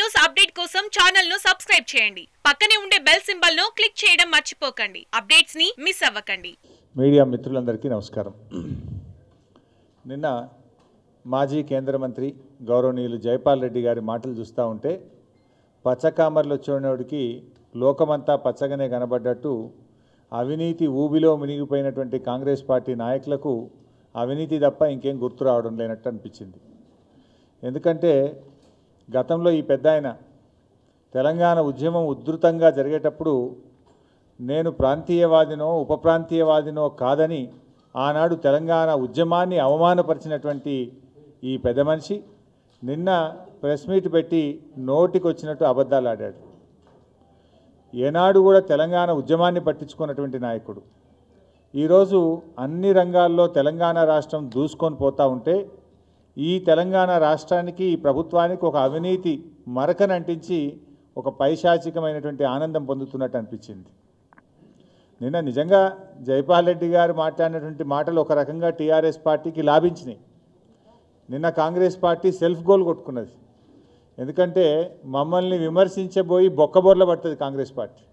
news update కోసం channel ను subscribe చేయండి పక్కనే ఉండే బెల్ సింబల్ ను క్లిక్ చేయడం మర్చిపోకండి అప్డేట్స్ ని మిస్ అవ్వకండి మీడియా మిత్రులందరికీ నమస్కారం నిన్న మాజీ కేంద్ర మంత్రి గౌరవనీయులు జైపాల్ రెడ్డి గారి మాటలు చూస్తూ ఉంటే పచ్చకామర్లు వచ్చినోడికి లోకమంతా పచ్చగానే కనబడ్డట్టు అవినీతి ఊబిలో మునిగిపోయినటువంటి కాంగ్రెస్ పార్టీ నాయకులకు అవినీతి తప్ప ఇంకేం గుర్తు రావడం లేనట్టు అనిపించింది ఎందుకంటే గతంలో ఈ పెద్ద ఆయన తెలంగాణ ఉద్యమం ఉధృతంగా జరిగేటప్పుడు నేను ప్రాంతీయవాదినో ఉప ప్రాంతీయవాదినో కాదని ఆనాడు తెలంగాణ ఉద్యమాన్ని అవమానపరిచినటువంటి ఈ పెద్ద మనిషి నిన్న ప్రెస్ మీట్ పెట్టి నోటికి వచ్చినట్టు అబద్ధాలు ఆడాడు ఏనాడు కూడా తెలంగాణ ఉద్యమాన్ని పట్టించుకున్నటువంటి నాయకుడు ఈరోజు అన్ని రంగాల్లో తెలంగాణ రాష్ట్రం దూసుకొని పోతూ ఉంటే ఈ తెలంగాణ రాష్ట్రానికి ఈ ప్రభుత్వానికి ఒక అవినీతి మరకనంటించి ఒక పైశాచికమైనటువంటి ఆనందం పొందుతున్నట్టు అనిపించింది నిన్న నిజంగా జైపాల్ రెడ్డి గారు మాట్లాడినటువంటి మాటలు ఒక రకంగా టీఆర్ఎస్ పార్టీకి లాభించినాయి నిన్న కాంగ్రెస్ పార్టీ సెల్ఫ్ గోల్ కొట్టుకున్నది ఎందుకంటే మమ్మల్ని విమర్శించబోయి బొక్కబొర్ల పడుతుంది కాంగ్రెస్ పార్టీ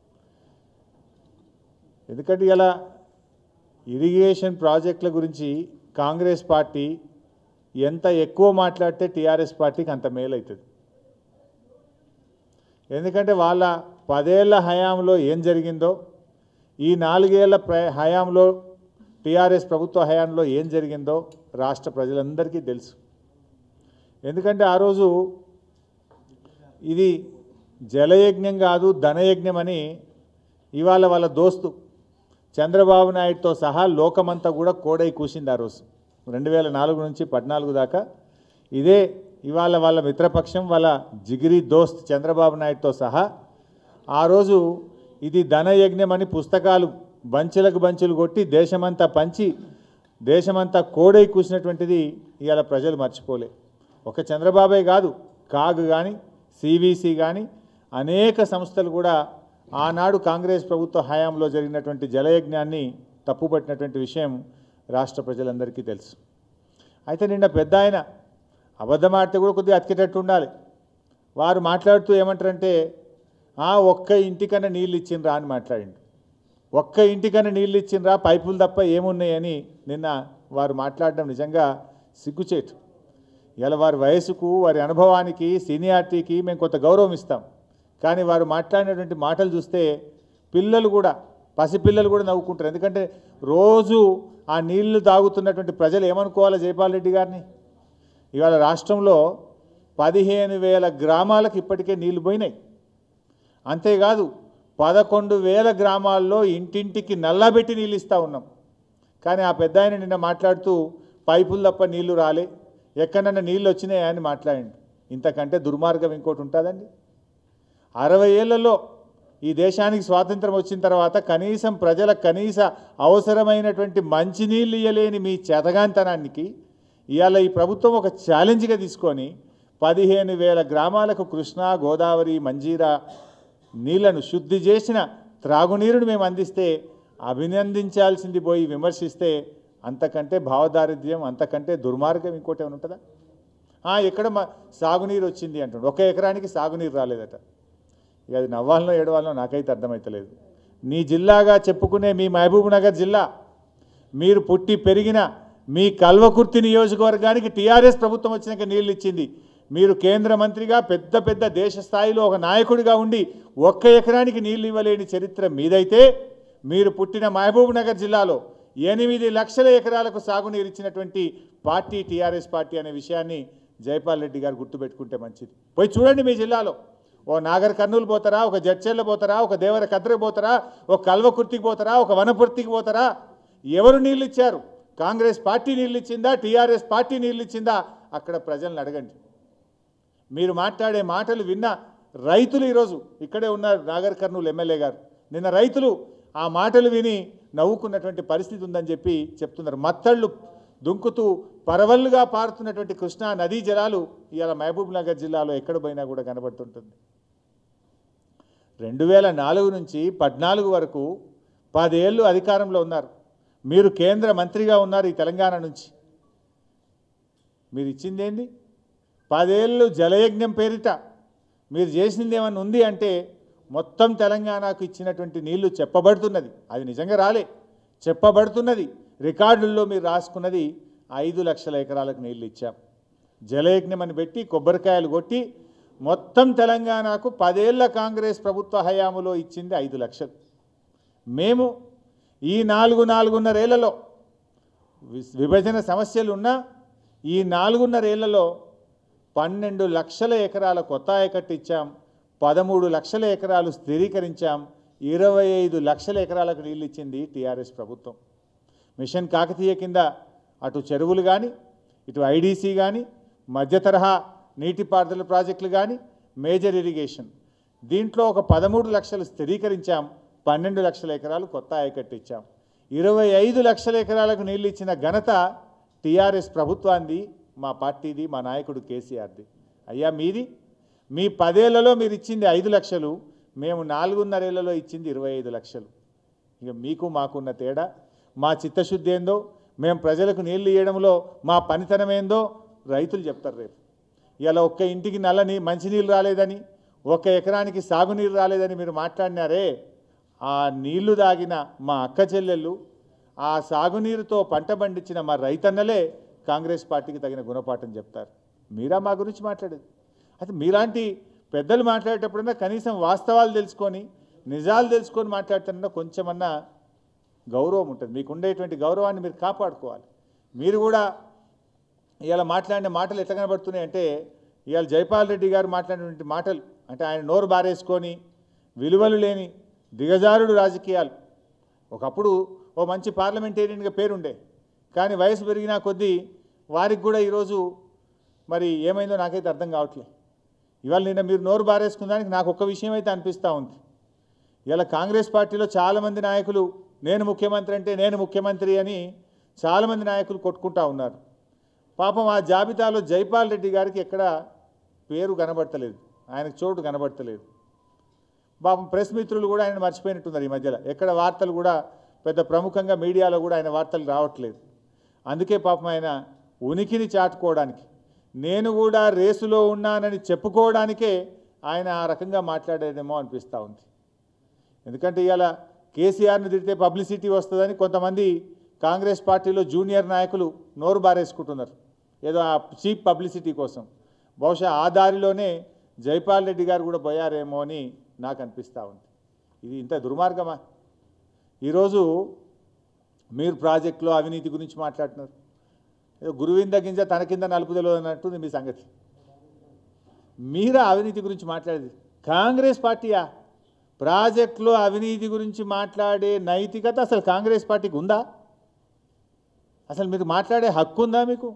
ఎందుకంటే ఇలా ఇరిగేషన్ ప్రాజెక్టుల గురించి కాంగ్రెస్ పార్టీ ఎంత ఎక్కువ మాట్లాడితే టీఆర్ఎస్ పార్టీకి అంత మేలవుతుంది ఎందుకంటే వాళ్ళ పదేళ్ల హయాంలో ఏం జరిగిందో ఈ నాలుగేళ్ల ప్ర హయాంలో టీఆర్ఎస్ ప్రభుత్వ హయాంలో ఏం జరిగిందో రాష్ట్ర ప్రజలందరికీ తెలుసు ఎందుకంటే ఆ రోజు ఇది జలయజ్ఞం కాదు ధనయజ్ఞం అని ఇవాళ వాళ్ళ దోస్తు చంద్రబాబు నాయుడుతో సహా లోకమంతా కూడా కోడై కూసింది ఆ రోజు రెండు వేల నాలుగు నుంచి పద్నాలుగు దాకా ఇదే ఇవాళ వాళ్ళ మిత్రపక్షం వాళ్ళ జిగిరి దోస్త్ చంద్రబాబు నాయుడుతో సహా ఆ రోజు ఇది ధనయజ్ఞం అని పుస్తకాలు బంచులకు బంచులు కొట్టి దేశమంతా పంచి దేశమంతా కోడై కూసినటువంటిది ఇవాళ ప్రజలు మర్చిపోలే ఒక చంద్రబాబే కాదు కాగ్ కానీ సివిసి కానీ అనేక సంస్థలు కూడా ఆనాడు కాంగ్రెస్ ప్రభుత్వ హయాంలో జరిగినటువంటి జలయజ్ఞాన్ని తప్పుపట్టినటువంటి విషయం రాష్ట్ర ప్రజలందరికీ తెలుసు అయితే నిన్న పెద్ద ఆయన అబద్ధమాడితే కూడా కొద్దిగా అతికేటట్టు ఉండాలి వారు మాట్లాడుతూ ఏమంటారంటే "ఆ, ఒక్క ఇంటికన్నా నీళ్ళు ఇచ్చిండ్రా అని మాట్లాడిండు ఒక్క ఇంటికన్నా నీళ్ళు ఇచ్చిండ్రా పైపులు తప్ప ఏమున్నాయని నిన్న వారు మాట్లాడడం నిజంగా సిగ్గుచేటు ఇలా వారి వయసుకు వారి అనుభవానికి సీనియారిటీకి మేము కొంత గౌరవం ఇస్తాం కానీ వారు మాట్లాడినటువంటి మాటలు చూస్తే పిల్లలు కూడా పసిపిల్లలు కూడా నవ్వుకుంటారు ఎందుకంటే రోజు ఆ నీళ్లు తాగుతున్నటువంటి ప్రజలు ఏమనుకోవాలి జైపాల్ రెడ్డి గారిని ఇవాళ రాష్ట్రంలో పదిహేను వేల గ్రామాలకు ఇప్పటికే నీళ్లు పోయినాయి అంతేకాదు పదకొండు వేల గ్రామాల్లో ఇంటింటికి నల్లబెట్టి నీళ్ళు ఇస్తూ ఉన్నాం కానీ ఆ పెద్ద ఆయన నిన్న మాట్లాడుతూ పైపులు తప్ప నీళ్లు రాలే ఎక్కడన్నా నీళ్ళు వచ్చినాయా అని మాట్లాడిండు ఇంతకంటే దుర్మార్గం ఇంకోటి ఉంటుందండి అరవై ఏళ్లలో ఈ దేశానికి స్వాతంత్రం వచ్చిన తర్వాత కనీసం ప్రజల కనీస అవసరమైనటువంటి మంచినీళ్ళు ఇయ్యలేని మీ చేతగాంతనానికి ఇవాళ ఈ ప్రభుత్వం ఒక ఛాలెంజ్గా తీసుకొని పదిహేను వేల గ్రామాలకు కృష్ణా గోదావరి మంజీరా నీళ్లను శుద్ధి చేసిన త్రాగునీరును మేము అందిస్తే అభినందించాల్సింది పోయి విమర్శిస్తే అంతకంటే భావదారిద్ర్యం అంతకంటే దుర్మార్గం ఇంకోటి ఏమైనా ఉంటుందా "ఆ, ఎక్కడ మా సాగునీరు వచ్చింది అంటుండు ఒక ఎకరానికి సాగునీరు రాలేదట ఇక అది నవ్వాలనో ఏడవాలనో నాకైతే అర్థమవుతలేదు నీ జిల్లాగా చెప్పుకునే మీ మహబూబ్ నగర్ జిల్లా మీరు పుట్టి పెరిగిన మీ కల్వకుర్తి నియోజకవర్గానికి టీఆర్ఎస్ ప్రభుత్వం వచ్చినాక నీళ్ళు ఇచ్చింది మీరు కేంద్ర మంత్రిగా పెద్ద పెద్ద దేశ స్థాయిలో ఒక నాయకుడిగా ఉండి ఒక్క ఎకరానికి నీళ్లు ఇవ్వలేని చరిత్ర మీదైతే మీరు పుట్టిన మహబూబ్ నగర్ జిల్లాలో ఎనిమిది లక్షల ఎకరాలకు సాగునీరు ఇచ్చినటువంటి పార్టీ టీఆర్ఎస్ పార్టీ అనే విషయాన్ని జైపాల్ రెడ్డి గారు గుర్తుపెట్టుకుంటే మంచిది పోయి చూడండి మీ జిల్లాలో ఓ నాగర్ కర్నూలు పోతారా ఒక జడ్చెల్ల పోతారా ఒక దేవర కద్ర పోతారా ఒక కల్వకుర్తికి పోతారా ఒక వనపర్తికి పోతారా ఎవరు నీళ్ళు ఇచ్చారు కాంగ్రెస్ పార్టీ నీళ్ళు ఇచ్చిందా టీఆర్ఎస్ పార్టీ నీళ్ళు ఇచ్చిందా అక్కడ ప్రజలను అడగండి మీరు మాట్లాడే మాటలు విన్న రైతులు ఈరోజు ఇక్కడే ఉన్నారు నాగర్ కర్నూలు ఎమ్మెల్యే గారు నిన్న రైతులు ఆ మాటలు విని నవ్వుకున్నటువంటి పరిస్థితి ఉందని చెప్పి చెప్తున్నారు మత్తళ్ళు దుంకుతూ పరవళ్ళుగా పారుతున్నటువంటి కృష్ణా నదీ జలాలు ఇవాళ మహబూబ్ నగర్ జిల్లాలో ఎక్కడ పోయినా కూడా కనబడుతుంటుంది రెండు వేల నాలుగు నుంచి పద్నాలుగు వరకు పదేళ్ళు అధికారంలో ఉన్నారు మీరు కేంద్ర మంత్రిగా ఉన్నారు ఈ తెలంగాణ నుంచి మీరు ఇచ్చిందేంది పదేళ్ళు జలయజ్ఞం పేరిట మీరు చేసింది ఏమన్నా ఉంది అంటే మొత్తం తెలంగాణకు ఇచ్చినటువంటి నీళ్లు చెప్పబడుతున్నది అది నిజంగా రాలే చెప్పబడుతున్నది రికార్డుల్లో మీరు రాసుకున్నది ఐదు లక్షల ఎకరాలకు నీళ్ళు ఇచ్చాం జలయజ్ఞం అని పెట్టి కొబ్బరికాయలు కొట్టి మొత్తం తెలంగాణకు పదేళ్ల కాంగ్రెస్ ప్రభుత్వ హయాములో ఇచ్చింది ఐదు లక్షలు మేము ఈ నాలుగు నాలుగున్నరేళ్లలో వి- విభజన సమస్యలు ఉన్నా ఈ నాలుగున్నరేళ్లలో పన్నెండు లక్షల ఎకరాల కొత్త ఆయకట్టు ఇచ్చాం పదమూడు లక్షల ఎకరాలు స్థిరీకరించాం ఇరవై ఐదు లక్షల ఎకరాలకు నీళ్ళు ఇచ్చింది టీఆర్ఎస్ ప్రభుత్వం మిషన్ కాకతీయ కింద అటు చెరువులు కానీ ఇటు ఐడీసీ కానీ మధ్య తరహా నీటిపారుదల ప్రాజెక్టులు కానీ మేజర్ ఇరిగేషన్ దీంట్లో ఒక పదమూడు లక్షలు స్థిరీకరించాం పన్నెండు లక్షల ఎకరాలు కొత్త ఆయకట్టు ఇచ్చాం ఇరవై ఐదు లక్షల ఎకరాలకు నీళ్ళు ఇచ్చిన ఘనత టీఆర్ఎస్ ప్రభుత్వాన్ని మా పార్టీది మా నాయకుడు కేసీఆర్ది అయ్యా మీది మీ పదేళ్లలో మీరు ఇచ్చింది ఐదు లక్షలు మేము నాలుగున్నరేళ్లలో ఇచ్చింది ఇరవై ఐదు లక్షలు ఇక మీకు మాకున్న తేడా మా చిత్తశుద్ధి ఏందో మేము ప్రజలకు నీళ్లు ఇవ్వడంలో మా పనితనం ఏందో రైతులు చెప్తారు రేపు ఇలా ఒక్క ఇంటికి నల్లని మంచినీళ్ళు రాలేదని ఒక్క ఎకరానికి సాగునీరు రాలేదని మీరు మాట్లాడినారే ఆ నీళ్లు దాగిన మా అక్క చెల్లెళ్ళు ఆ సాగునీరుతో పంట పండించిన మా రైతన్నలే కాంగ్రెస్ పార్టీకి తగిన గుణపాఠం చెప్తారు మీరా మా గురించి మాట్లాడేది అయితే మీలాంటి పెద్దలు మాట్లాడేటప్పుడన్నా కనీసం వాస్తవాలు తెలుసుకొని నిజాలు తెలుసుకొని మాట్లాడుతున్నా కొంచెమన్నా గౌరవం ఉంటుంది మీకు ఉండేటువంటి గౌరవాన్ని మీరు కాపాడుకోవాలి మీరు కూడా ఇవాళ మాట్లాడిన మాటలు ఎట్లా కనబడుతున్నాయి అంటే ఇవాళ జైపాల్ రెడ్డి గారు మాట్లాడినటువంటి మాటలు అంటే ఆయన నోరు బారేసుకొని విలువలు లేని దిగజారుడు రాజకీయాలు ఒకప్పుడు ఓ మంచి పార్లమెంటేరియన్గా పేరుండే కానీ వయసు పెరిగినా కొద్దీ వారికి కూడా ఈరోజు మరి ఏమైందో నాకైతే అర్థం కావట్లేదు ఇవాళ నిన్న మీరు నోరు బారేసుకున్నానికి నాకు ఒక్క విషయం అయితే అనిపిస్తూ ఉంది ఇలా కాంగ్రెస్ పార్టీలో చాలామంది నాయకులు నేను ముఖ్యమంత్రి అంటే నేను ముఖ్యమంత్రి అని చాలామంది నాయకులు కొట్టుకుంటా ఉన్నారు పాపం ఆ జాబితాలో జైపాల్ రెడ్డి గారికి ఎక్కడ పేరు కనబడతలేదు ఆయనకు చోటు కనబడతలేదు పాపం ప్రెస్ మిత్రులు కూడా ఆయన మర్చిపోయినట్టున్నారు ఈ మధ్యలో ఎక్కడ వార్తలు కూడా పెద్ద ప్రముఖంగా మీడియాలో కూడా ఆయన వార్తలు రావట్లేదు అందుకే పాపం ఆయన ఉనికిని చాటుకోవడానికి నేను కూడా రేసులో ఉన్నానని చెప్పుకోవడానికే ఆయన ఆ రకంగా మాట్లాడేదేమో అనిపిస్తూ ఉంది ఎందుకంటే ఇవాళ కేసీఆర్ని తిడితే పబ్లిసిటీ వస్తుందని కొంతమంది కాంగ్రెస్ పార్టీలో జూనియర్ నాయకులు నోరు బారేసుకుంటున్నారు ఏదో ఆ చీప్ పబ్లిసిటీ కోసం బహుశా ఆ దారిలోనే జైపాల్ రెడ్డి గారు కూడా పోయారేమో అని నాకు అనిపిస్తూ ఉంది ఇది ఇంత దుర్మార్గమా ఈరోజు మీరు ప్రాజెక్టులో అవినీతి గురించి మాట్లాడుతున్నారు ఏదో గురువింద గింజ తన కింద నలుపుదలో అన్నట్టుంది మీ సంగతి మీరా అవినీతి గురించి మాట్లాడేది కాంగ్రెస్ పార్టీయా ప్రాజెక్టులో అవినీతి గురించి మాట్లాడే నైతికత అసలు కాంగ్రెస్ పార్టీకి ఉందా అసలు మీరు మాట్లాడే హక్కు ఉందా మీకు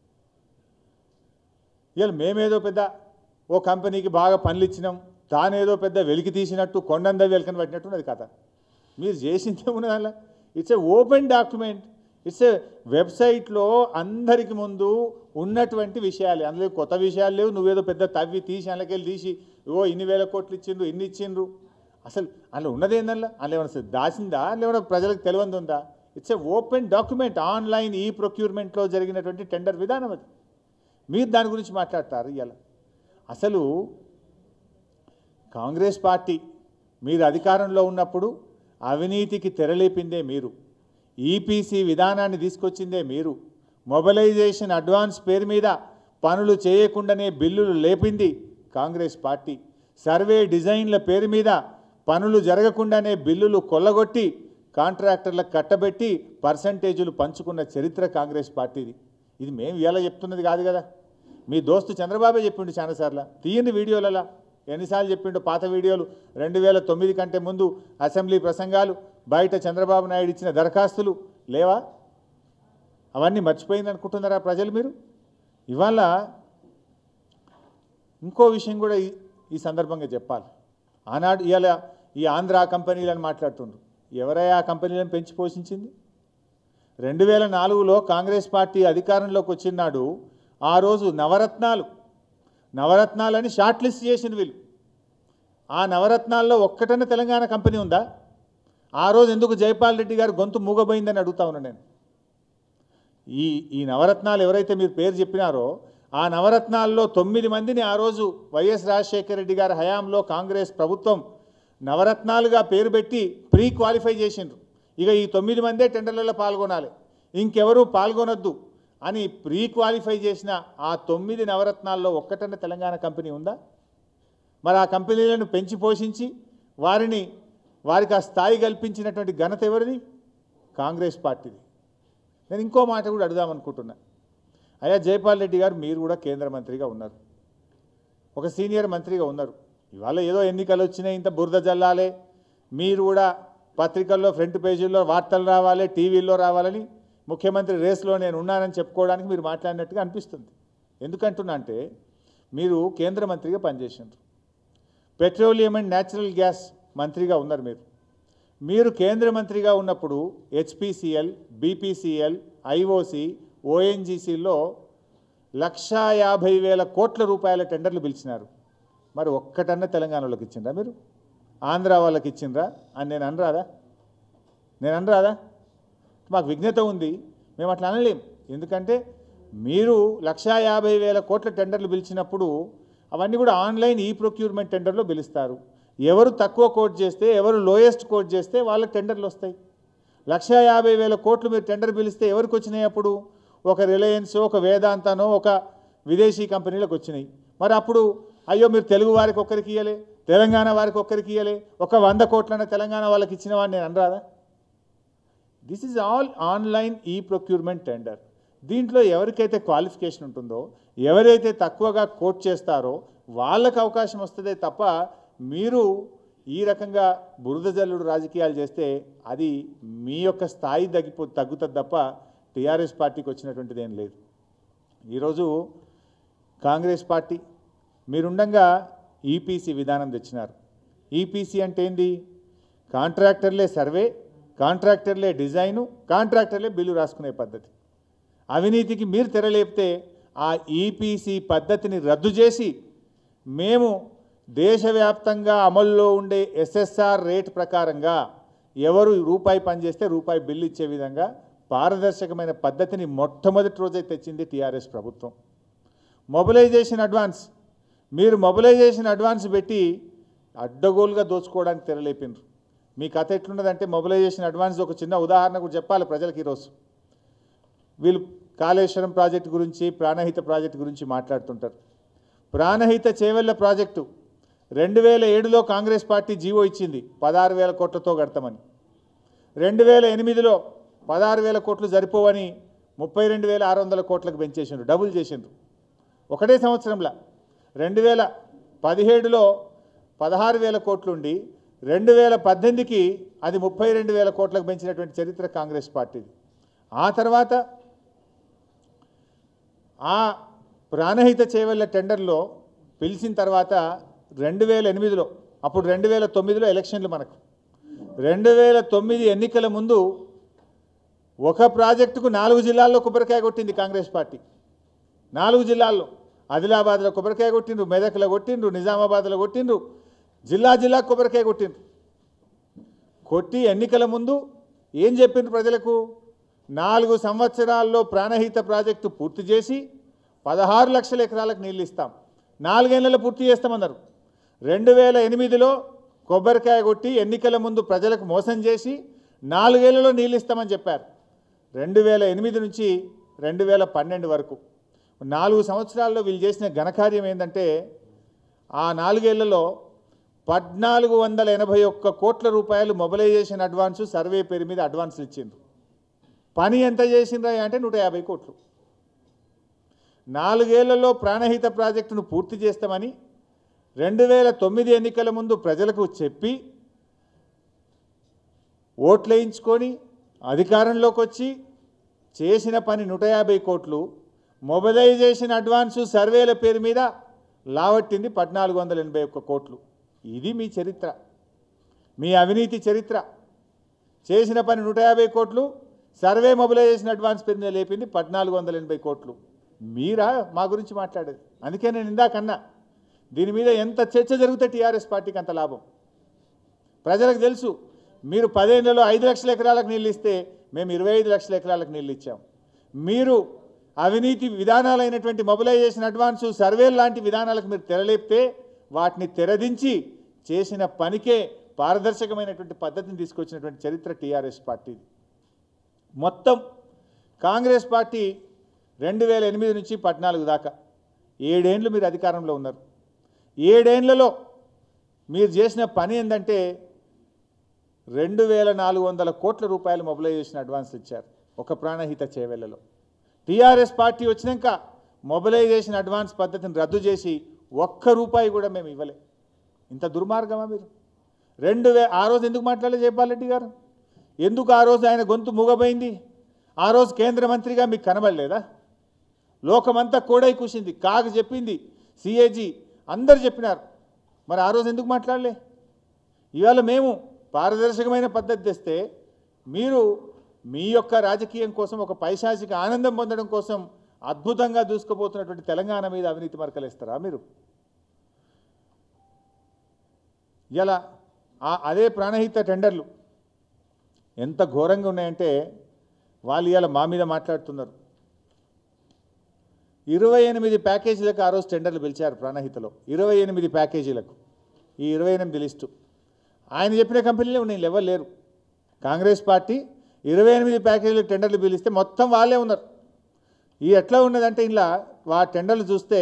ఇవాళ మేమేదో పెద్ద ఓ కంపెనీకి బాగా పనులు ఇచ్చినాం తానేదో పెద్ద వెలికి తీసినట్టు కొండంద వెలికని పట్టినట్టు అది కథ మీరు చేసింది ఏమున్నది అలా it's a open document it's a వెబ్సైట్లో అందరికి ముందు ఉన్నటువంటి విషయాలు అందులో కొత్త విషయాలు లేవు నువ్వేదో పెద్ద తవ్వి తీసి అందులోకెళ్ళి తీసి ఓ ఇన్ని వేల కోట్లు ఇచ్చిండ్రు ఇన్ని ఇచ్చిండ్రు అసలు అందులో ఉన్నది ఏందల్లా అందులో ఏమైనా దాసిందా అందులో ఏమైనా ప్రజలకు తెలియంది ఉందా it's a open document online ఈ ప్రొక్యూర్మెంట్లో జరిగినటువంటి టెండర్ విధానం అది మీరు దాని గురించి మాట్లాడతారు ఇవాళ అసలు కాంగ్రెస్ పార్టీ మీరు అధికారంలో ఉన్నప్పుడు అవినీతికి తెరలేపిందే మీరు ఈపీసీ విధానాన్ని తీసుకొచ్చిందే మీరు మొబిలైజేషన్ అడ్వాన్స్ పేరు మీద పనులు చేయకుండానే బిల్లులు లేపింది కాంగ్రెస్ పార్టీ సర్వే డిజైన్ల పేరు మీద పనులు జరగకుండానే బిల్లులు కొల్లగొట్టి కాంట్రాక్టర్లకు కట్టబెట్టి పర్సంటేజీలు పంచుకున్న చరిత్ర కాంగ్రెస్ పార్టీది ఇది మేము ఇలా చెప్తున్నది కాదు కదా మీ దోస్తు చంద్రబాబే చెప్పిండు చాలాసార్లు తీయండి వీడియోలలో ఎన్నిసార్లు చెప్పిండు పాత వీడియోలు రెండు వేల తొమ్మిది కంటే ముందు అసెంబ్లీ ప్రసంగాలు బయట చంద్రబాబు నాయుడు ఇచ్చిన దరఖాస్తులు లేవా అవన్నీ మర్చిపోయింది అనుకుంటున్నారా ప్రజలు మీరు ఇవాళ ఇంకో విషయం కూడా ఈ ఈ సందర్భంగా చెప్పాలి ఆనాడు ఇవాళ ఈ ఆంధ్ర కంపెనీలను మాట్లాడుతుండ్రు ఎవరయ్యా ఆ కంపెనీలను పెంచి పోషించింది రెండు వేల నాలుగులో కాంగ్రెస్ పార్టీ అధికారంలోకి వచ్చినాడు ఆ రోజు నవరత్నాలు నవరత్నాలని షార్ట్ లిస్ట్ చేసిన వీళ్ళు ఆ నవరత్నాల్లో ఒక్కటన్నా తెలంగాణ కంపెనీ ఉందా ఆ రోజు ఎందుకు జైపాల్ రెడ్డి గారు గొంతు మూగబోయిందని అడుగుతా ఉన్నా నేను ఈ ఈ నవరత్నాలు ఎవరైతే మీరు పేరు చెప్పినారో ఆ నవరత్నాల్లో తొమ్మిది మందిని ఆ రోజు వైఎస్ రాజశేఖర రెడ్డి గారి హయాంలో కాంగ్రెస్ ప్రభుత్వం నవరత్నాలుగా పేరు పెట్టి ప్రీ క్వాలిఫై చేసిండ్రు ఇక ఈ తొమ్మిది మందే టెండర్లలో పాల్గొనాలి ఇంకెవరూ పాల్గొనొద్దు అని ప్రీ క్వాలిఫై చేసిన ఆ తొమ్మిది నవరత్నాల్లో ఒక్కటన్న తెలంగాణ కంపెనీ ఉందా మరి ఆ కంపెనీలను పెంచి పోషించి వారిని వారికి ఆ స్థాయి కల్పించినటువంటి ఘనత ఎవరిది కాంగ్రెస్ పార్టీది నేను ఇంకో మాట కూడా అడుగుదామనుకుంటున్నా అయ్యా జైపాల్ రెడ్డి గారు మీరు కూడా కేంద్ర మంత్రిగా ఉన్నారు ఒక సీనియర్ మంత్రిగా ఉన్నారు ఇవాళ ఏదో ఎన్నికలు వచ్చినాయి ఇంత బురద జల్లాలి మీరు కూడా పత్రికల్లో ఫ్రంట్ పేజీల్లో వార్తలు రావాలి టీవీల్లో రావాలని ముఖ్యమంత్రి రేస్లో నేను ఉన్నానని చెప్పుకోవడానికి మీరు మాట్లాడినట్టుగా అనిపిస్తుంది ఎందుకంటున్నా అంటే మీరు కేంద్ర మంత్రిగా పనిచేసినారు పెట్రోలియం అండ్ న్యాచురల్ గ్యాస్ మంత్రిగా ఉన్నారు మీరు మీరు కేంద్ర మంత్రిగా ఉన్నప్పుడు హెచ్పిసిఎల్ బీపీసీఎల్ ఐఓసి ఓఎన్జీసీలో లక్షా యాభై వేల కోట్ల రూపాయల టెండర్లు పిలిచినారు మరి ఒక్కటన్నా తెలంగాణలోకి ఇచ్చిండ్రా మీరు ఆంధ్ర వాళ్ళకి ఇచ్చిండ్రా అని నేను అనరాదా నేను అనరాదా మాకు విఘ్నత ఉంది మేము అట్లా అనలేం ఎందుకంటే మీరు లక్షా యాభై వేల కోట్ల టెండర్లు పిలిచినప్పుడు అవన్నీ కూడా ఆన్లైన్ ఈ ప్రొక్యూర్మెంట్ టెండర్లో పిలుస్తారు ఎవరు తక్కువ కోట్ చేస్తే ఎవరు లోయెస్ట్ కోట్ చేస్తే వాళ్ళకి టెండర్లు వస్తాయి లక్షా యాభై వేల కోట్లు మీరు టెండర్ పిలిస్తే ఎవరికి వచ్చినాయి అప్పుడు ఒక రిలయన్స్ ఒక వేదాంతనో ఒక విదేశీ కంపెనీలకు వచ్చినాయి మరి అప్పుడు అయ్యో మీరు తెలుగు వారికి ఒక్కరికి ఇయ్యలే తెలంగాణ వారికి ఒక్కరికి ఇయ్యలే ఒక వంద కోట్లన తెలంగాణ వాళ్ళకి ఇచ్చిన వాడిని నేను అనరాదా దిస్ ఈజ్ ఆల్ ఆన్లైన్ ఈ ప్రొక్యూర్మెంట్ టెండర్ దీంట్లో ఎవరికైతే క్వాలిఫికేషన్ ఉంటుందో ఎవరైతే తక్కువగా కోట్ చేస్తారో వాళ్ళకి అవకాశం వస్తుందే తప్ప మీరు ఈ రకంగా బురద జల్లుడు రాజకీయాలు చేస్తే అది మీ యొక్క స్థాయి తగ్గిపో తగ్గుతుంది తప్ప టీఆర్ఎస్ పార్టీకి వచ్చినటువంటిది ఏం లేదు ఈరోజు కాంగ్రెస్ పార్టీ మీరుండగా ఈపీసీ విధానం తెచ్చినారు ఈపీసీ అంటే ఏంది కాంట్రాక్టర్లే సర్వే కాంట్రాక్టర్లే డిజైను కాంట్రాక్టర్లే బిల్లు రాసుకునే పద్ధతి అవినీతికి మీరు తెరలేపితే ఆ ఈపీసీ పద్ధతిని రద్దు చేసి మేము దేశవ్యాప్తంగా అమల్లో ఉండే ఎస్ఎస్ఆర్ రేట్ ప్రకారంగా ఎవరు రూపాయి పనిచేస్తే రూపాయి బిల్లు ఇచ్చే విధంగా పారదర్శకమైన పద్ధతిని మొట్టమొదటి రోజే తెచ్చింది టీఆర్ఎస్ ప్రభుత్వం మొబిలైజేషన్ అడ్వాన్స్ మీరు మొబిలైజేషన్ అడ్వాన్స్ పెట్టి అడ్డగోలుగా దోచుకోవడానికి తెరలేపినారు మీ కథ ఎట్లున్నదంటే మొబిలైజేషన్ అడ్వాన్స్ ఒక చిన్న ఉదాహరణ కూడా చెప్పాలి ప్రజలకు ఈరోజు వీళ్ళు కాళేశ్వరం ప్రాజెక్టు గురించి ప్రాణహిత ప్రాజెక్టు గురించి మాట్లాడుతుంటారు ప్రాణహిత చేవెళ్ళ ప్రాజెక్టు రెండు వేల ఏడులో కాంగ్రెస్ పార్టీ జీవో ఇచ్చింది పదహారు వేల కోట్లతో కడతామని రెండు వేల ఎనిమిదిలో పదహారు వేల కోట్లు సరిపోవని ముప్పై రెండు వేల ఆరు వందల కోట్లకు పెంచేసిండ్రు డబుల్ చేసిండ్రు ఒకటే సంవత్సరంలో రెండు వేల పదిహేడులో పదహారు వేల కోట్లుండి రెండు వేల పద్దెనిమిదికి అది ముప్పై రెండు వేల కోట్లకు పెంచినటువంటి చరిత్ర కాంగ్రెస్ పార్టీది ఆ తర్వాత ఆ ప్రాణహిత చేవెళ్ళ టెండర్లో పిలిచిన తర్వాత రెండు వేల ఎనిమిదిలో అప్పుడు రెండు వేల తొమ్మిదిలో ఎలక్షన్లు మనకు రెండు వేల తొమ్మిది ఎన్నికల ముందు ఒక ప్రాజెక్టుకు నాలుగు జిల్లాల్లో కొబ్బరికాయ కొట్టింది కాంగ్రెస్ పార్టీ నాలుగు జిల్లాల్లో ఆదిలాబాద్లో కొబ్బరికాయ కొట్టిండ్రు మెదక్లో కొట్టిండ్రు నిజామాబాద్లో కొట్టిండ్రు జిల్లా జిల్లా కొబ్బరికాయ కొట్టిండ్రు కొట్టి ఎన్నికల ముందు ఏం చెప్పిండ్రు ప్రజలకు నాలుగు సంవత్సరాల్లో ప్రాణహిత ప్రాజెక్టు పూర్తి చేసి పదహారు లక్షల ఎకరాలకు నీళ్ళు ఇస్తాం నాలుగేళ్లలో పూర్తి చేస్తామన్నారు రెండు వేల ఎనిమిదిలో కొబ్బరికాయ కొట్టి ఎన్నికల ముందు ప్రజలకు మోసం చేసి నాలుగేళ్లలో నీళ్ళు ఇస్తామని చెప్పారు రెండు వేల ఎనిమిది నుంచి రెండు వేల పన్నెండు వరకు నాలుగు సంవత్సరాల్లో వీళ్ళు చేసిన ఘనకార్యం ఏంటంటే ఆ నాలుగేళ్లలో పద్నాలుగు వందల ఎనభై ఒక్క కోట్ల రూపాయలు మొబిలైజేషన్ అడ్వాన్సు సర్వే పేరు మీద అడ్వాన్సులు ఇచ్చిండ్రు పని ఎంత చేసిండ్రా అంటే నూట యాభై కోట్లు నాలుగేళ్లలో ప్రాణహిత ప్రాజెక్టును పూర్తి చేస్తామని రెండు వేల తొమ్మిది ఎన్నికల ముందు ప్రజలకు చెప్పి ఓట్లేయించుకొని అధికారంలోకి వచ్చి చేసిన పని నూట యాభై కోట్లు మొబిలైజేషన్ అడ్వాన్సు సర్వేల పేరు మీద లావట్టింది పద్నాలుగు వందల ఎనభై ఒక్క కోట్లు ఇది మీ చరిత్ర మీ అవినీతి చరిత్ర చేసిన పని నూట యాభై కోట్లు సర్వే మొబిలైజేషన్ అడ్వాన్స్ పేరు మీద లేపింది పద్నాలుగు వందల ఎనభై కోట్లు మీరా మా గురించి మాట్లాడేది అందుకే నేను ఇందాకన్నా దీని మీద ఎంత చర్చ జరిగితే టీఆర్ఎస్ పార్టీకి అంత లాభం ప్రజలకు తెలుసు మీరు పదేళ్లలో ఐదు లక్షల ఎకరాలకు నీళ్ళు ఇస్తే మేము ఇరవై ఐదు లక్షల ఎకరాలకు నీళ్ళు ఇచ్చాం మీరు అవినీతి విధానాలైనటువంటి మొబిలైజేషన్ అడ్వాన్సు సర్వేలు లాంటి విధానాలకు మీరు తెరలేపితే వాటిని తెరదించి చేసిన పనికే పారదర్శకమైనటువంటి పద్ధతిని తీసుకొచ్చినటువంటి చరిత్ర టీఆర్ఎస్ పార్టీది మొత్తం కాంగ్రెస్ పార్టీ రెండు వేల ఎనిమిది నుంచి పద్నాలుగు దాకా ఏడేండ్లు మీరు అధికారంలో ఉన్నారు ఏడేండ్లలో మీరు చేసిన పని ఏంటంటే రెండు వేల నాలుగు వందల కోట్ల రూపాయలు మొబిలైజేషన్ అడ్వాన్స్ ఇచ్చారు ఒక ప్రాణహిత చేవెళ్లలో టీఆర్ఎస్ పార్టీ వచ్చినాక మొబిలైజేషన్ అడ్వాన్స్ పద్ధతిని రద్దు చేసి ఒక్క రూపాయి కూడా మేము ఇవ్వలే ఇంత దుర్మార్గమా మీరు రెండు వే ఆ రోజు ఎందుకు మాట్లాడలే జయపాల్ రెడ్డి గారు ఎందుకు ఆ రోజు ఆయన గొంతు మూగబోయింది ఆ రోజు కేంద్ర మంత్రిగా మీకు కనబడలేదా లోకమంతా కోడై కూసింది కాగు చెప్పింది సిఏజీ అందరు చెప్పినారు మరి ఆ రోజు ఎందుకు మాట్లాడలే ఇవాళ మేము పారదర్శకమైన పద్ధతి తెస్తే మీరు మీ యొక్క రాజకీయం కోసం ఒక పైశాచిక ఆనందం పొందడం కోసం అద్భుతంగా దూసుకుపోతున్నటువంటి తెలంగాణ మీద అవినీతి మరకలేస్తారా మీరు ఇలా ఆ- అదే ప్రాణహిత టెండర్లు ఎంత ఘోరంగా ఉన్నాయంటే వాళ్ళు ఇవాళ మా మీద మాట్లాడుతున్నారు ఇరవై ఎనిమిది ప్యాకేజీలకు ఆ రోజు టెండర్లు పిలిచారు ప్రాణహితలో ఇరవై ఎనిమిది ప్యాకేజీలకు ఈ ఇరవై ఎనిమిది లిస్టు ఆయన చెప్పిన కంపెనీలే ఉన్నాయి ఎవరు లేరు కాంగ్రెస్ పార్టీ ఇరవై ఎనిమిది ప్యాకేజీలకు టెండర్లు పిలిస్తే మొత్తం వాళ్ళే ఉన్నారు ఈ ఎట్లా ఉన్నదంటే ఇలా ఆ టెండర్లు చూస్తే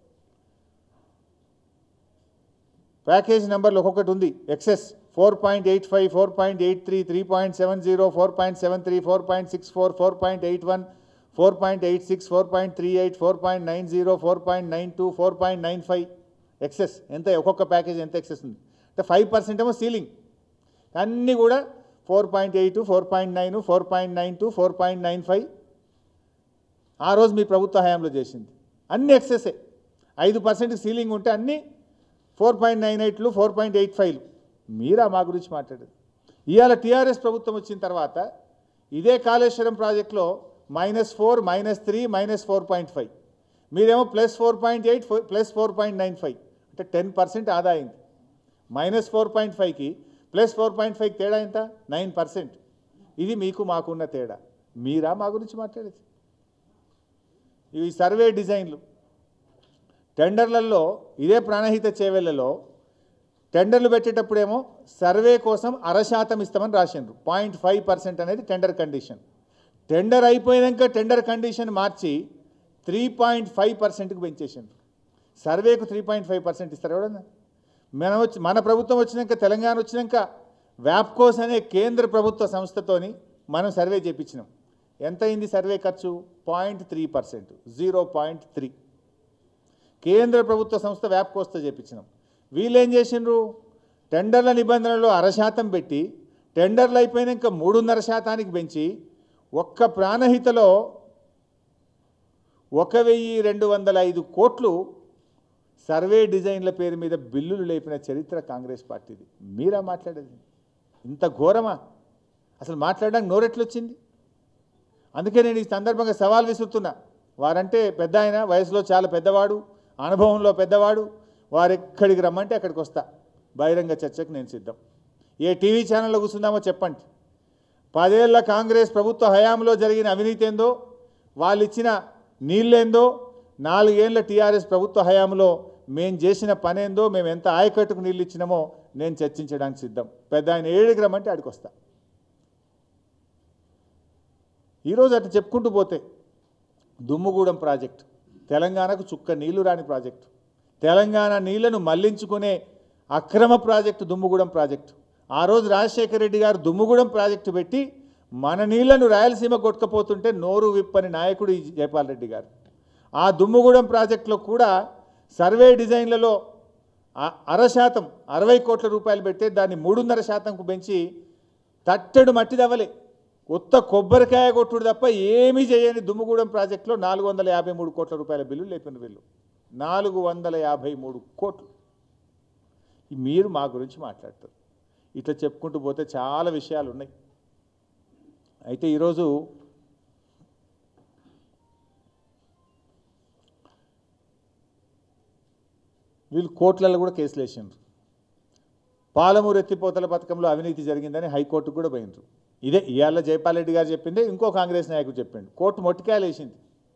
ప్యాకేజ్ నెంబర్లు ఒక్కొక్కటి ఉంది excess four point eight five four point eight three three point seven zero four point seven three four point six four four point eight one four point eight six four point three eight four point nine zero four point nine two four point nine five excess ఎంత ఒక్కొక్క package ఎంత excess ఉంది అంటే five percent ఏమో ceiling అన్నీ కూడా four point eight four point nine four point nine two four point nine five ఆ రోజు మీ ప్రభుత్వ హయాంలో చేసింది అన్ని ఎక్సెసే ఐదు పర్సెంట్ సీలింగ్ ఉంటే అన్నీ ఫోర్ పాయింట్ నైన్ ఎయిట్లు ఫోర్ పాయింట్ ఎయిట్ ఫైవ్లు మీరా మా గురించి మాట్లాడేది ఇవాళ టీఆర్ఎస్ ప్రభుత్వం వచ్చిన తర్వాత ఇదే కాళేశ్వరం ప్రాజెక్టులో minus four minus three minus four point five మీరేమో plus four point eight plus four point nine five అంటే టెన్ పర్సెంట్ ఆదా అయింది మైనస్ ఫోర్ పాయింట్ ఫైవ్కి ప్లస్ ఫోర్ పాయింట్ ఫైవ్కి తేడా ఎంత నైన్ పర్సెంట్ ఇది మీకు మాకున్న తేడా మీరా మా గురించి మాట్లాడేది ఇవి సర్వే డిజైన్లు టెండర్లలో ఇదే ప్రాణహిత చేవెళ్లలో టెండర్లు పెట్టేటప్పుడేమో సర్వే కోసం అరశాతం ఇస్తామని రాసిండ్రు పాయింట్ ఫైవ్ పర్సెంట్ అనేది టెండర్ కండిషన్ టెండర్ అయిపోయాక టెండర్ కండిషన్ మార్చి త్రీ పాయింట్ ఫైవ్ పర్సెంట్కి పెంచేసిండ్రు సర్వేకు త్రీ పాయింట్ ఫైవ్ పర్సెంట్ ఇస్తారు ఎవడన్నా మనం వచ్చి మన ప్రభుత్వం వచ్చినాక తెలంగాణ వచ్చినాక వ్యాప్కోస్ అనే కేంద్ర ప్రభుత్వ సంస్థతోని మనం సర్వే చేయించినాం ఎంత అయింది సర్వే ఖర్చు point three percent zero point three కేంద్ర ప్రభుత్వ సంస్థ వ్యాప్కోస్తో చేయించినాం వీళ్ళు ఏం చేసిండ్రు టెండర్ల నిబంధనలు అరశాతం పెట్టి టెండర్లు అయిపోయినాక మూడున్నర శాతానికి పెంచి ఒక్క ప్రాణహితలో ఒక వెయ్యి రెండు వందల ఐదు కోట్లు సర్వే డిజైన్ల పేరు మీద బిల్లులు లేపిన చరిత్ర కాంగ్రెస్ పార్టీది మీరా మాట్లాడేది ఇంత ఘోరమా అసలు మాట్లాడడానికి నోరెట్లొచ్చింది అందుకే నేను ఈ సందర్భంగా సవాల్ విసురుతున్నా వారంటే పెద్ద ఆయన వయసులో చాలా పెద్దవాడు అనుభవంలో పెద్దవాడు వారు ఎక్కడికి రమ్మంటే అక్కడికి వస్తా బహిరంగ చర్చకు నేను సిద్ధం ఏ టీవీ ఛానల్లో కూర్చుందామో చెప్పండి పదేళ్ల కాంగ్రెస్ ప్రభుత్వ హయాంలో జరిగిన అవినీతి ఏందో వాళ్ళు ఇచ్చిన నీళ్ళేందో నాలుగేళ్ల టీఆర్ఎస్ ప్రభుత్వ హయాంలో మేము చేసిన పనేందో మేము ఎంత ఆయకట్టుకు నీళ్ళు ఇచ్చినామో నేను చర్చించడానికి సిద్ధం పెద్ద ఆయన ఏడుకి రమ్మంటే ఆడికి వస్తా ఈరోజు అటు చెప్పుకుంటూ పోతే దుమ్ముగూడెం ప్రాజెక్టు తెలంగాణకు చుక్క నీళ్లు రాని ప్రాజెక్టు తెలంగాణ నీళ్లను మళ్లించుకునే అక్రమ ప్రాజెక్టు దుమ్ముగూడెం ప్రాజెక్టు ఆ రోజు రాజశేఖర రెడ్డి గారు దుమ్ముగూడెం ప్రాజెక్టు పెట్టి మన నీళ్లను రాయలసీమ కొట్టుకపోతుంటే నోరు విప్పని నాయకుడు ఈ జయపాల్ రెడ్డి గారు ఆ దుమ్ముగూడెం ప్రాజెక్టులో కూడా సర్వే డిజైన్లలో అ- అర శాతం అరవై కోట్ల రూపాయలు పెడితే దాన్ని మూడున్నర శాతంకు పెంచి తట్టెడు మట్టి దవ్వలే ఉత్త కొబ్బరికాయ కొట్టుడు తప్ప ఏమీ చేయని దుమ్ముగూడెం ప్రాజెక్టులో నాలుగు వందల యాభై మూడు కోట్ల రూపాయల బిల్లు లేపిన వీళ్ళు నాలుగు వందల యాభై మూడు కోట్లు ఈ మీరు మా గురించి మాట్లాడతారు ఇట్లా చెప్పుకుంటూ పోతే చాలా విషయాలు ఉన్నాయి అయితే ఈరోజు వీళ్ళు కోట్లలో కూడా కేసులు వేసిండ్రు పాలమూరు ఎత్తిపోతల పథకంలో అవినీతి జరిగిందని హైకోర్టుకు కూడా పోయినరు ఇదే ఇవాళ జైపాల్ రెడ్డి గారు చెప్పిందే ఇంకో కాంగ్రెస్ నాయకుడు చెప్పిండు కోర్టు మొట్టికాయలు వేసింది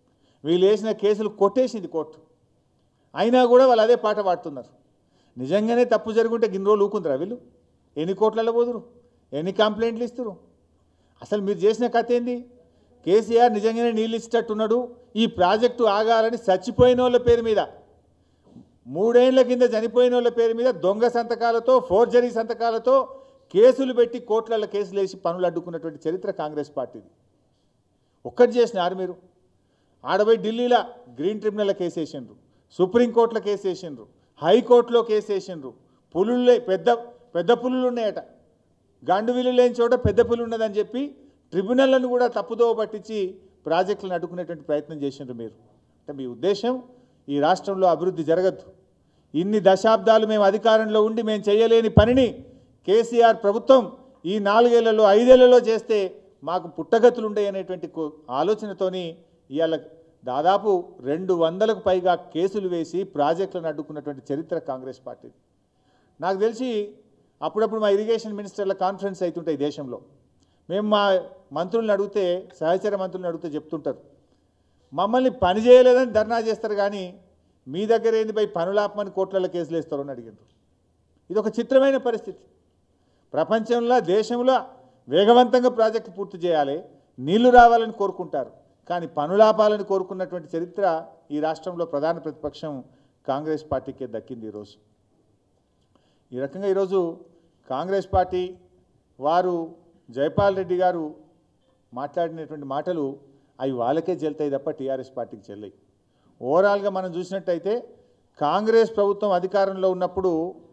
వీళ్ళు వేసిన కేసులు కొట్టేసింది కోర్టు అయినా కూడా వాళ్ళు అదే పాట పాడుతున్నారు నిజంగానే తప్పు జరుగుంటే గిన్ని రోజులు ఊకుందరా వీళ్ళు ఎన్ని కోట్లలో పోదురు ఎన్ని కంప్లైంట్లు ఇస్తారు అసలు మీరు చేసిన కథ ఏంది కేసీఆర్ నిజంగానే నీళ్ళు ఇచ్చేటట్టున్నాడు ఈ ప్రాజెక్టు ఆగాలని చచ్చిపోయిన వాళ్ళ పేరు మీద మూడేళ్ల కింద చనిపోయిన వాళ్ళ పేరు మీద దొంగ సంతకాలతో ఫోర్జరీ సంతకాలతో కేసులు పెట్టి కోట్లలో కేసులు వేసి పనులు అడ్డుకున్నటువంటి చరిత్ర కాంగ్రెస్ పార్టీది ఒక్కటి చేసినారు మీరు ఆడపోయి ఢిల్లీలో గ్రీన్ ట్రిబ్యునల్లో కేసు వేసిండ్రు సుప్రీంకోర్టులో కేసు వేసిండ్రు హైకోర్టులో కేసు వేసిండ్రు పులులే పెద్ద పెద్ద పులులు ఉన్నాయట గండు విల్లు లేని చోట పెద్ద పులి ఉన్నదని చెప్పి ట్రిబ్యునల్లను కూడా తప్పుదోవ పట్టించి ప్రాజెక్టులను అడ్డుకునేటువంటి ప్రయత్నం చేసిండ్రు మీరు అంటే మీ ఉద్దేశం ఈ రాష్ట్రంలో అభివృద్ధి జరగద్దు ఇన్ని దశాబ్దాలు మేము అధికారంలో ఉండి మేము చేయలేని పనిని కేసీఆర్ ప్రభుత్వం ఈ నాలుగేళ్లలో ఐదేళ్లలో చేస్తే మాకు పుట్టగతులు ఉంటాయి అనేటువంటి కో- ఆలోచనతోని ఇవాళ దాదాపు రెండు వందలకు పైగా కేసులు వేసి ప్రాజెక్టులను అడ్డుకున్నటువంటి చరిత్ర కాంగ్రెస్ పార్టీ నాకు తెలిసి అప్పుడప్పుడు మా ఇరిగేషన్ మినిస్టర్ల కాన్ఫరెన్స్ అవుతుంటాయి దేశంలో మేము మా మంత్రులను అడిగితే సహచర మంత్రులను అడిగితే చెప్తుంటారు మమ్మల్ని పని చేయలేదని ధర్నా చేస్తారు కానీ మీ దగ్గర ఏంది పై పనులాపమని కోట్లలో కేసులు వేస్తారు అని అడిగారు ఇది ఒక చిత్రమైన పరిస్థితి ప్రపంచంలో దేశంలో వేగవంతంగా ప్రాజెక్టు పూర్తి చేయాలి నీళ్లు రావాలని కోరుకుంటారు కానీ పనులాపాలని కోరుకున్నటువంటి చరిత్ర ఈ రాష్ట్రంలో ప్రధాన ప్రతిపక్షం కాంగ్రెస్ పార్టీకే దక్కింది ఈరోజు ఈ రకంగా ఈరోజు కాంగ్రెస్ పార్టీ వారు జైపాల్ రెడ్డి గారు మాట్లాడినటువంటి మాటలు అవి వాళ్ళకే చెల్తాయి తప్ప టీఆర్ఎస్ పార్టీకి చెల్లయి ఓవరాల్గా మనం చూసినట్టయితే కాంగ్రెస్ ప్రభుత్వం అధికారంలో ఉన్నప్పుడు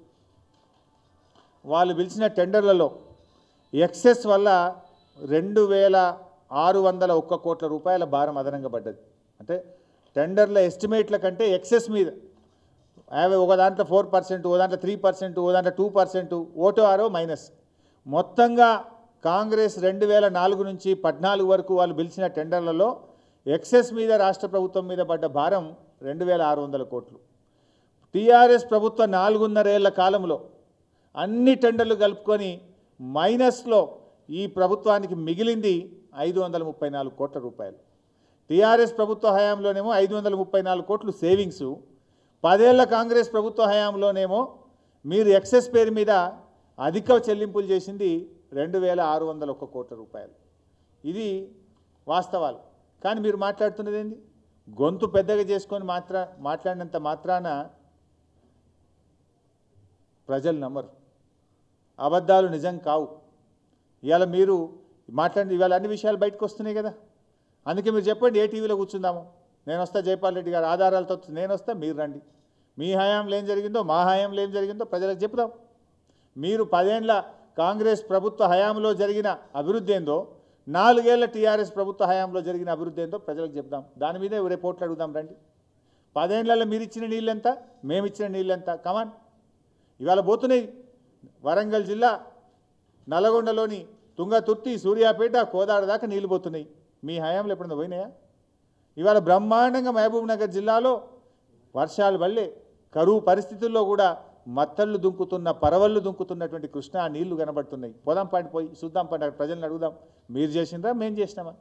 వాళ్ళు పిలిచిన టెండర్లలో ఎక్సెస్ వల్ల రెండు వేల ఆరు వందల ఒక్క కోట్ల రూపాయల భారం అదనంగా పడ్డది అంటే టెండర్ల ఎస్టిమేట్ల కంటే ఎక్సెస్ మీద యాభై ఒక దాంట్లో ఫోర్ పర్సెంట్ ఓ దాంట్లో త్రీ పర్సెంట్ ఓ దాంట్లో టూ పర్సెంట్ ఓటో ఆరో మైనస్ మొత్తంగా కాంగ్రెస్ రెండు వేల నాలుగు నుంచి పద్నాలుగు వరకు వాళ్ళు పిలిచిన టెండర్లలో ఎక్సెస్ మీద రాష్ట్ర ప్రభుత్వం మీద పడ్డ భారం రెండు వేల ఆరు వందల కోట్లు టీఆర్ఎస్ ప్రభుత్వ నాలుగున్నరేళ్ల కాలంలో అన్ని టెండర్లు కలుపుకొని మైనస్లో ఈ ప్రభుత్వానికి మిగిలింది ఐదు వందల ముప్పై నాలుగు కోట్ల రూపాయలు టీఆర్ఎస్ ప్రభుత్వ హయాంలోనేమో ఐదు వందల ముప్పై నాలుగు కోట్లు సేవింగ్సు పదేళ్ల కాంగ్రెస్ ప్రభుత్వ హయాంలోనేమో మీరు ఎక్సెస్ పేరు మీద అధిక చెల్లింపులు చేసింది రెండు వేల ఆరు వందల ఒక్క కోట్ల రూపాయలు ఇది వాస్తవాలు కానీ మీరు మాట్లాడుతున్నది ఏంది గొంతు పెద్దగా చేసుకొని మాత్ర మాట్లాడినంత మాత్రాన ప్రజలు నమ్మరు అబద్ధాలు నిజం కావు ఇవాళ మీరు మాట్లాడి ఇవాళ అన్ని విషయాలు బయటకు వస్తున్నాయి కదా అందుకే మీరు చెప్పండి ఏ టీవీలో కూర్చుందాము నేను వస్తా జైపాల్ రెడ్డి గారు ఆధారాలతో నేను వస్తా మీరు రండి మీ హయాంలో ఏం జరిగిందో మా హయాంలో ఏం జరిగిందో ప్రజలకు చెప్దాం మీరు పదేండ్ల కాంగ్రెస్ ప్రభుత్వ హయాంలో జరిగిన అభివృద్ధి ఏందో నాలుగేళ్ల టీఆర్ఎస్ ప్రభుత్వ హయాంలో జరిగిన అభివృద్ధి ఏందో ప్రజలకు చెప్దాం దాని మీదే రిపోర్ట్లు అడుగుదాం రండి పదేండ్లలో మీరు ఇచ్చిన నీళ్ళు ఎంత మేము ఇచ్చిన నీళ్ళు ఎంత కమాన్ ఇవాళ పోతున్నాయి వరంగల్ జిల్లా నల్లగొండలోని తుంగతుర్తి సూర్యాపేట కోదాడ దాకా నీళ్లు పోతున్నాయి మీ హయాంలో ఎప్పుడైనా పోయినాయా ఇవాళ బ్రహ్మాండంగా మహబూబ్ నగర్ జిల్లాలో వర్షాలు వల్లే కరువు పరిస్థితుల్లో కూడా మత్తళ్ళు దుంకుతున్న పరవళ్ళు దుంకుతున్నటువంటి కృష్ణా నీళ్లు కనబడుతున్నాయి పోదాం పాటి పోయి చూద్దాం పాటి అక్కడ ప్రజల్ని అడుగుదాం మీరు చేసిండ్రా మేము చేసినామా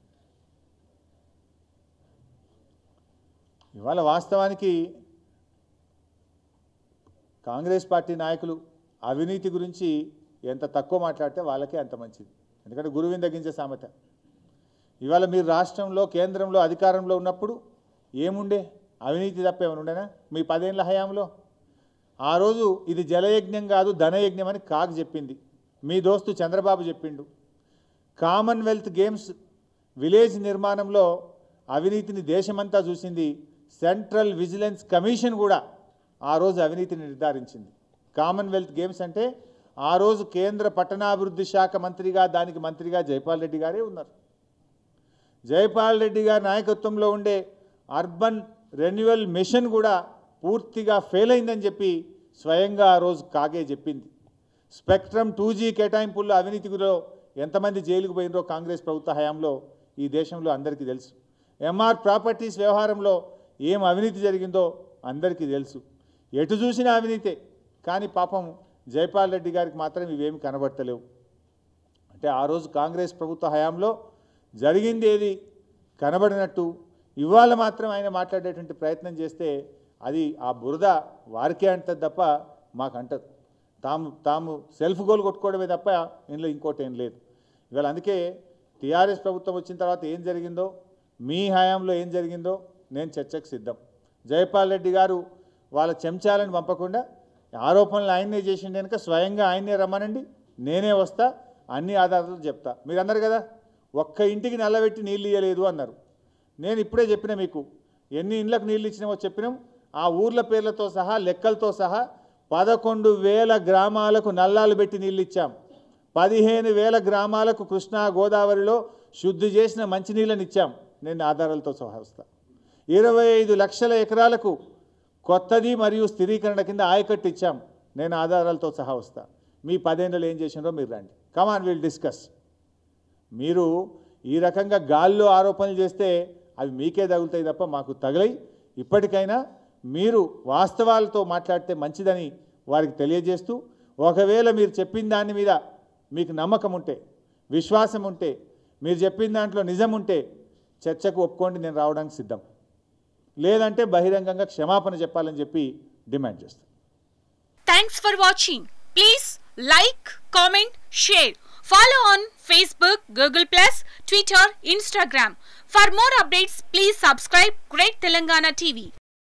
ఇవాళ వాస్తవానికి కాంగ్రెస్ పార్టీ నాయకులు అవినీతి గురించి ఎంత తక్కువ మాట్లాడితే వాళ్ళకే అంత మంచిది ఎందుకంటే గురువిని తగ్గించే సామెత ఇవాళ మీరు రాష్ట్రంలో కేంద్రంలో అధికారంలో ఉన్నప్పుడు ఏముండే అవినీతి తప్ప ఏమైనా ఉండేనా మీ పదేళ్ల హయాంలో ఆ రోజు ఇది జలయజ్ఞం కాదు ధనయజ్ఞం అని కాగ్ చెప్పింది మీ దోస్తు చంద్రబాబు చెప్పిండు కామన్వెల్త్ గేమ్స్ విలేజ్ నిర్మాణంలో అవినీతిని దేశమంతా చూసింది సెంట్రల్ విజిలెన్స్ కమిషన్ కూడా ఆ రోజు అవినీతిని నిర్ధారించింది కామన్వెల్త్ గేమ్స్ అంటే ఆ రోజు కేంద్ర పట్టణాభివృద్ధి శాఖ మంత్రిగా దానికి మంత్రిగా జైపాల్ రెడ్డి గారే ఉన్నారు జైపాల్ రెడ్డి గారి నాయకత్వంలో ఉండే అర్బన్ రెన్యువల్ మిషన్ కూడా పూర్తిగా ఫెయిల్ అయిందని చెప్పి స్వయంగా ఆ రోజు కాగే చెప్పింది స్పెక్ట్రమ్ టూ జీ కేటాయింపుల్లో అవినీతిలో ఎంతమంది జైలుకు పోయినరో కాంగ్రెస్ ప్రభుత్వ హయాంలో ఈ దేశంలో అందరికీ తెలుసు ఎంఆర్ ప్రాపర్టీస్ వ్యవహారంలో ఏం అవినీతి జరిగిందో అందరికీ తెలుసు ఎటు చూసినా అవినీతే కానీ పాపం జైపాల్ రెడ్డి గారికి మాత్రం ఇవేమి కనబడతలేవు అంటే ఆ రోజు కాంగ్రెస్ ప్రభుత్వ హయాంలో జరిగింది ఏది కనబడినట్టు ఇవాళ మాత్రం ఆయన మాట్లాడేటువంటి ప్రయత్నం చేస్తే అది ఆ బురద వారికే అంటది తప్ప మాకు అంటదు తాము తాము సెల్ఫ్ గోల్ కొట్టుకోవడమే తప్ప ఇందులో ఇంకోటి ఏం లేదు ఇవాళ అందుకే టీఆర్ఎస్ ప్రభుత్వం వచ్చిన తర్వాత ఏం జరిగిందో మీ హయాంలో ఏం జరిగిందో నేను చర్చకు సిద్ధం జయపాల్ రెడ్డి గారు వాళ్ళ చెంచాలను పంపకుండా ఆరోపణలు ఆయన్నే చేసిండు కనుక స్వయంగా ఆయన్నే రమ్మనండి నేనే వస్తా అన్ని ఆధారాలు చెప్తా మీరు అన్నారు కదా ఒక్క ఇంటికి నల్లబెట్టి నీళ్ళు ఇయ్యలేదు అన్నారు నేను ఇప్పుడే చెప్పిన మీకు ఎన్ని ఇండ్లకు నీళ్ళు ఇచ్చినామో చెప్పినాం ఆ ఊర్ల పేర్లతో సహా లెక్కలతో సహా పదకొండు వేల గ్రామాలకు నల్లాలు పెట్టి నీళ్ళు ఇచ్చాం పదిహేను వేల గ్రామాలకు కృష్ణా గోదావరిలో శుద్ధి చేసిన మంచినీళ్ళని ఇచ్చాం నేను ఆధారాలతో సహా వస్తా ఇరవై ఐదు లక్షల ఎకరాలకు కొత్తది మరియు స్థిరీకరణ కింద ఆయకట్టు ఇచ్చాం నేను ఆధారాలతో సహా వస్తా మీ పదేళ్ళు ఏం చేసినారో మీరు రండి కమాన్ విల్ డిస్కస్ మీరు ఈ రకంగా గాల్లో ఆరోపణలు చేస్తే అవి మీకే తగులుతాయి తప్ప మాకు తగలై ఇప్పటికైనా మీరు వాస్తవాలతో మాట్లాడితే మంచిదని వారికి తెలియజేస్తూ ఒకవేళ మీరు చెప్పిన దాని మీద మీకు నమ్మకం ఉంటే విశ్వాసం ఉంటే మీరు చెప్పిన దాంట్లో నిజం ఉంటే చర్చకు ఒప్పుకోండి నేను రావడానికి సిద్ధం లేదంటే బహిరంగంగా క్షమాపణ చెప్పాలని చెప్పి డిమాండ్ చేస్తాను thanks for watching please like comment share follow on Facebook Google Plus Twitter Instagram for more updates please subscribe great Telangana TV